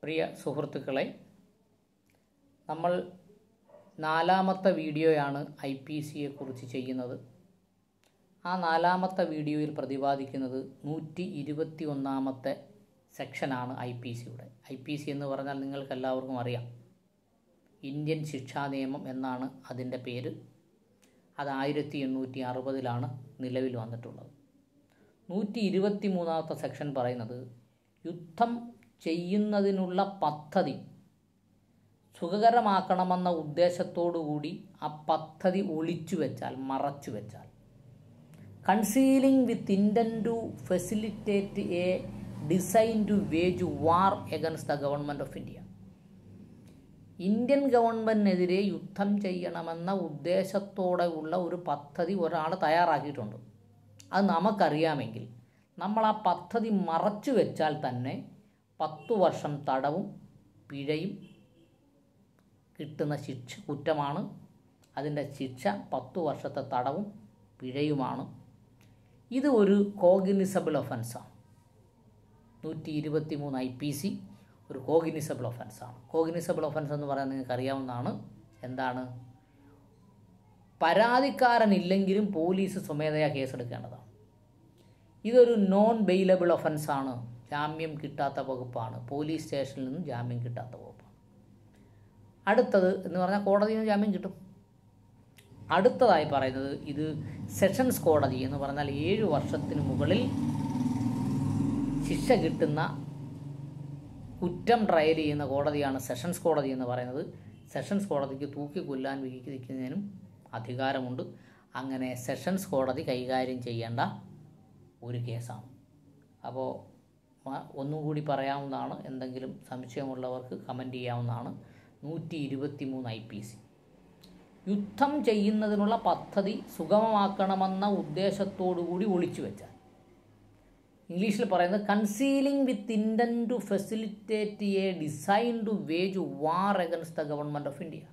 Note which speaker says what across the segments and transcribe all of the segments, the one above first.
Speaker 1: പ്രിയ സുഹൃത്തുക്കളെ നമ്മൾ നാലാമത്തെ വീഡിയോയാണ് ഐ പി സിയെ കുറിച്ച് ചെയ്യുന്നത് ആ നാലാമത്തെ വീഡിയോയിൽ പ്രതിപാദിക്കുന്നത് നൂറ്റി ഇരുപത്തി ഒന്നാമത്തെ സെക്ഷനാണ് ഐ പി സിയുടെ ഐ പി സി എന്ന് പറഞ്ഞാൽ നിങ്ങൾക്ക് എല്ലാവർക്കും അറിയാം ഇന്ത്യൻ ശിക്ഷാ നിയമം എന്നാണ് അതിൻ്റെ പേര് അത് ആയിരത്തി എണ്ണൂറ്റി അറുപതിലാണ് നിലവിൽ വന്നിട്ടുള്ളത് നൂറ്റി ഇരുപത്തി മൂന്നാമത്തെ സെക്ഷൻ പറയുന്നത് യുദ്ധം ചെയ്യുന്നതിനുള്ള പദ്ധതി സുഖകരമാക്കണമെന്ന ഉദ്ദേശത്തോടുകൂടി ആ പദ്ധതി ഒളിച്ചു വെച്ചാൽ മറച്ചു വെച്ചാൽ concealing with intent to facilitate a design to wage war against the government of India Indian ഗവൺമെൻറ്റിനെതിരെ യുദ്ധം ചെയ്യണമെന്ന ഉദ്ദേശത്തോടെ ഉള്ള ഒരു പദ്ധതി ഒരാൾ തയ്യാറാക്കിയിട്ടുണ്ട് അത് നമുക്കറിയാമെങ്കിൽ നമ്മൾ ആ പദ്ധതി മറച്ചു വെച്ചാൽ തന്നെ പത്തു വർഷം തടവും പിഴയും കിട്ടുന്ന ശിക്ഷ കുറ്റമാണ് അതിൻ്റെ ശിക്ഷ പത്തു വർഷത്തെ തടവും പിഴയുമാണ് ഇത് ഒരു കോഗിനിസബിൾ ഒഫൻസാണ് നൂറ്റി ഇരുപത്തി മൂന്ന് ഐ പി സി ഒരു കോഗിനിസബിൾ ഒഫൻസാണ് കോഗിനിസബിൾ ഒഫൻസ് എന്ന് പറയാൻ നിങ്ങൾക്ക് അറിയാവുന്നതാണ് എന്താണ് പരാതിക്കാരനില്ലെങ്കിലും പോലീസ് സ്വമേധയാ കേസെടുക്കേണ്ടതാണ് ഇതൊരു നോൺ ബെയിലബിൾ ഒഫൻസാണ് ജാമ്യം കിട്ടാത്ത വകുപ്പാണ് പോലീസ് സ്റ്റേഷനിൽ നിന്നും ജാമ്യം കിട്ടാത്ത വകുപ്പാണ് അടുത്തത് എന്ന് പറഞ്ഞാൽ കോടതിയിൽ നിന്ന് ജാമ്യം കിട്ടും അടുത്തതായി പറയുന്നത് ഇത് സെഷൻസ് കോടതി എന്ന് പറഞ്ഞാൽ ഏഴ് വർഷത്തിന് മുകളിൽ ശിക്ഷ കിട്ടുന്ന കുറ്റം ട്രയൽ ചെയ്യുന്ന കോടതിയാണ് സെഷൻസ് കോടതി എന്ന് പറയുന്നത് സെഷൻസ് കോടതിക്ക് തൂക്കി കൊല്ലാൻ വിധിക്കുന്നതിനും അധികാരമുണ്ട് അങ്ങനെ സെഷൻസ് കോടതി കൈകാര്യം ചെയ്യേണ്ട ഒരു കേസാണ് അപ്പോൾ ഒന്നും കൂടി പറയാവുന്നതാണ് എന്തെങ്കിലും സംശയമുള്ളവർക്ക് കമൻറ്റ് ചെയ്യാവുന്നതാണ് നൂറ്റി ഇരുപത്തി മൂന്ന് ഐ പി സി യുദ്ധം ചെയ്യുന്നതിനുള്ള പദ്ധതി സുഗമമാക്കണമെന്ന ഉദ്ദേശത്തോടുകൂടി ഒളിച്ചു വെച്ചാൽ ഇംഗ്ലീഷിൽ പറയുന്നത് concealing with intent to facilitate a design to wage war against the government of India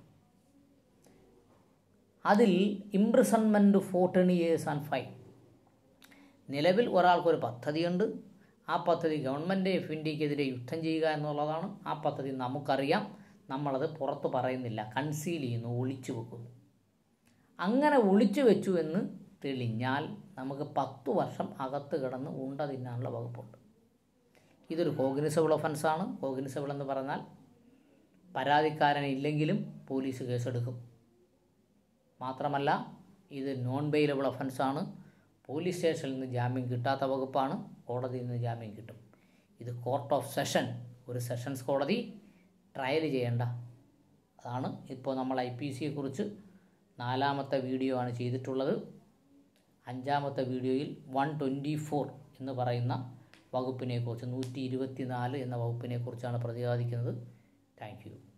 Speaker 1: അതിൽ imprisonment fourteen years and fine നിലവിൽ ഒരാൾക്കൊരു പദ്ധതിയുണ്ട് ആ പദ്ധതി ഗവൺമെൻറ് ഓഫ് ഇന്ത്യക്കെതിരെ യുദ്ധം ചെയ്യുക എന്നുള്ളതാണ് ആ പദ്ധതി നമുക്കറിയാം നമ്മളത് പുറത്ത് പറയുന്നില്ല കൺസീൽ ചെയ്യുന്നു ഒളിച്ചു വെക്കുന്നു അങ്ങനെ ഒളിച്ചു വെച്ചു എന്ന് തെളിഞ്ഞാൽ നമുക്ക് പത്ത് വർഷം അകത്ത് കിടന്ന് ഉണ്ട തിന്നാനുള്ള വകുപ്പുണ്ട് ഇതൊരു കോഗ്നിസബിൾ ഒഫൻസാണ് കോഗ്നിസബിൾ എന്ന് പറഞ്ഞാൽ പരാതിക്കാരൻ ഇല്ലെങ്കിലും പോലീസ് കേസെടുക്കും മാത്രമല്ല ഇത് നോൺ ബെയിലബിൾ ഒഫൻസാണ് പോലീസ് സ്റ്റേഷനിൽ നിന്ന് ജാമ്യം കിട്ടാത്ത വകുപ്പാണ് കോടതിയിൽ നിന്ന് ജാമ്യം കിട്ടും ഇത് കോർട്ട് ഓഫ് സെഷൻ ഒരു സെഷൻസ് കോടതി ട്രയൽ ചെയ്യേണ്ട അതാണ് ഇപ്പോൾ നമ്മൾ ഐ പി സിയെ കുറിച്ച് നാലാമത്തെ വീഡിയോ ആണ് ചെയ്തിട്ടുള്ളത് അഞ്ചാമത്തെ വീഡിയോയിൽ വൺ ട്വൻറ്റി ഫോർ എന്ന് പറയുന്ന വകുപ്പിനെക്കുറിച്ച് നൂറ്റി ഇരുപത്തി നാല് എന്ന വകുപ്പിനെക്കുറിച്ചാണ് പ്രതിപാദിക്കുന്നത് താങ്ക് യു